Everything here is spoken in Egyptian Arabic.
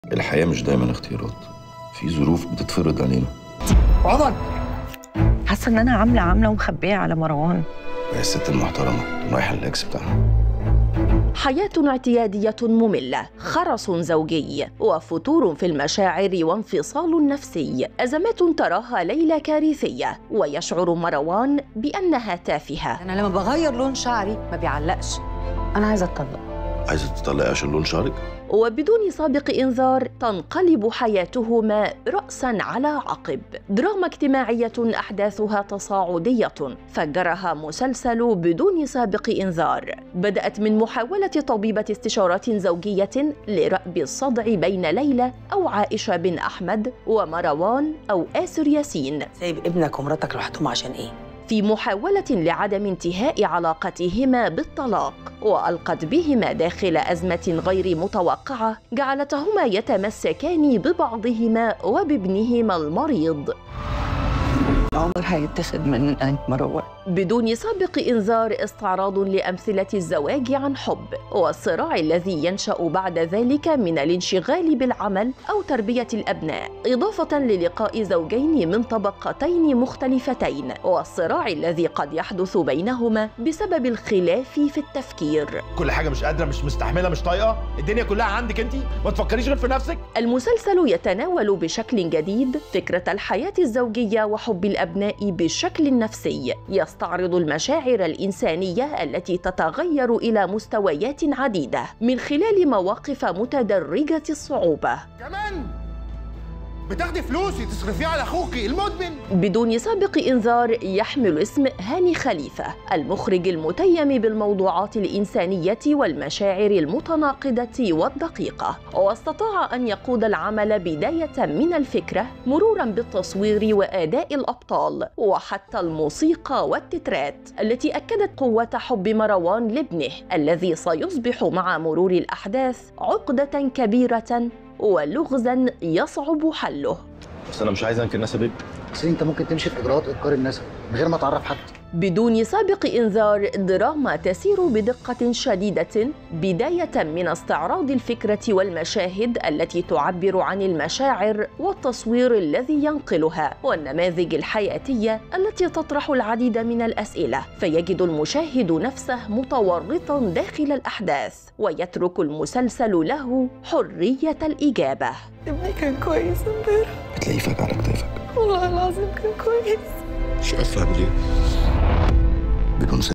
الحياة مش دايما اختيارات في ظروف بتتفرض علينا عمر حاسه ان انا عامله عامله ومخبيه على مروان وهي الست المحترمة رايحة للإكس بتاعها حياة اعتيادية مملة، خرس زوجي، وفتور في المشاعر وانفصال نفسي، أزمات تراها ليلى كارثية، ويشعر مروان بأنها تافهة. انا لما بغير لون شعري ما بيعلقش انا عايزه اتطلق عايزة تطلقي عشان لون شعرك؟ وبدون سابق إنذار تنقلب حياتهما رأسا على عقب دراما اجتماعية أحداثها تصاعدية فجرها مسلسل بدون سابق إنذار بدأت من محاولة طبيبة استشارات زوجية لرأب الصدع بين ليلى أو عائشة بن أحمد ومروان أو آسر ياسين سايب ابنك ومراتك لوحدهم عشان ايه في محاولة لعدم انتهاء علاقتهما بالطلاق وألقت بهما داخل أزمة غير متوقعة جعلتهما يتمسكان ببعضهما وبابنهما المريض عمر هيتاخد من مروان بدون سابق إنذار استعراض لأمثلة الزواج عن حب والصراع الذي ينشأ بعد ذلك من الانشغال بالعمل أو تربية الأبناء إضافة للقاء زوجين من طبقتين مختلفتين والصراع الذي قد يحدث بينهما بسبب الخلاف في التفكير كل حاجه مش قادره مش مستحمله مش طايقه الدنيا كلها عندك انت ما تفكريش غير في نفسك المسلسل يتناول بشكل جديد فكرة الحياة الزوجية وحب الأبناء بالشكل نفسي يستعرض المشاعر الإنسانية التي تتغير إلى مستويات عديدة من خلال مواقف متدرجة الصعوبة كمان بتاخدي فلوسي تصرفيها على اخوكي المدمن بدون سابق إنذار يحمل اسم هاني خليفة المخرج المتيم بالموضوعات الإنسانية والمشاعر المتناقضة والدقيقة واستطاع أن يقود العمل بداية من الفكرة مرورا بالتصوير وأداء الأبطال وحتى الموسيقى والتترات التي أكدت قوة حب مروان لابنه الذي سيصبح مع مرور الأحداث عقدة كبيرة ولغزا يصعب حله بس أنا مش عايز أنكر نسبك بس انت ممكن تمشي في اجراءات انكار النسب من غير ما تعرف حد بدون سابق انذار دراما تسير بدقه شديده بدايه من استعراض الفكره والمشاهد التي تعبر عن المشاعر والتصوير الذي ينقلها والنماذج الحياتيه التي تطرح العديد من الاسئله فيجد المشاهد نفسه متورطا داخل الاحداث ويترك المسلسل له حريه الاجابه ابني كان كويس امبارح بتلاقيه فجأة على كتافك والله العظيم كان كويس مش عارف أعمل إيه بدون